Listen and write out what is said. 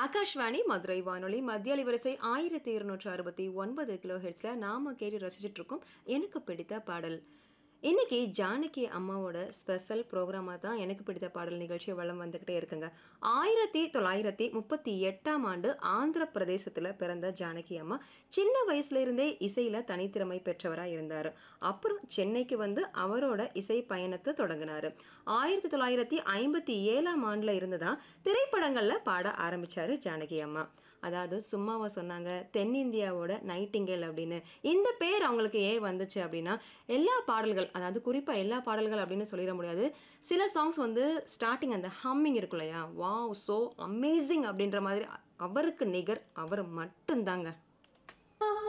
ஆகாஷ்வாணி மதுரை வானொலி மத்திய அலைவரிசை ஆயிரத்தி இருநூற்று அறுபத்தி ஒன்பது கிலோ ஹெட்ஸில் நாம கேட்டு ரசிச்சுட்டு இருக்கோம் எனக்கு பிடித்த பாடல் இன்னைக்கு ஜானகி அம்மாவோட ஸ்பெஷல் ப்ரோக்ராமாக தான் எனக்கு பிடித்த பாடல் நிகழ்ச்சி வளம் வந்துக்கிட்டே இருக்குங்க ஆயிரத்தி தொள்ளாயிரத்தி முப்பத்தி எட்டாம் ஆண்டு ஆந்திர பிரதேசத்தில் பிறந்த ஜானகி அம்மா சின்ன வயசுல இருந்தே இசையில் தனித்திறமை பெற்றவராக இருந்தார் அப்புறம் சென்னைக்கு வந்து அவரோட இசை பயணத்தை தொடங்கினார் ஆயிரத்தி தொள்ளாயிரத்தி ஐம்பத்தி ஏழாம் ஆண்டில் இருந்து தான் திரைப்படங்களில் பாட ஆரம்பிச்சாரு ஜானகி அம்மா அதாவது சும்மாவா சொன்னாங்க தென்னிந்தியாவோட நைட்டிங்கேல் அப்படின்னு இந்த பேர் அவங்களுக்கு ஏன் வந்துச்சு அப்படின்னா எல்லா பாடல்கள் அதாவது குறிப்பாக எல்லா பாடல்கள் அப்படின்னு சொல்லிட முடியாது சில சாங்ஸ் வந்து ஸ்டார்டிங் அந்த ஹம்மிங் இருக்கும் இல்லையா வாவ் ஸோ அமேசிங் அப்படின்ற மாதிரி அவருக்கு நிகர் அவர் மட்டும்தாங்க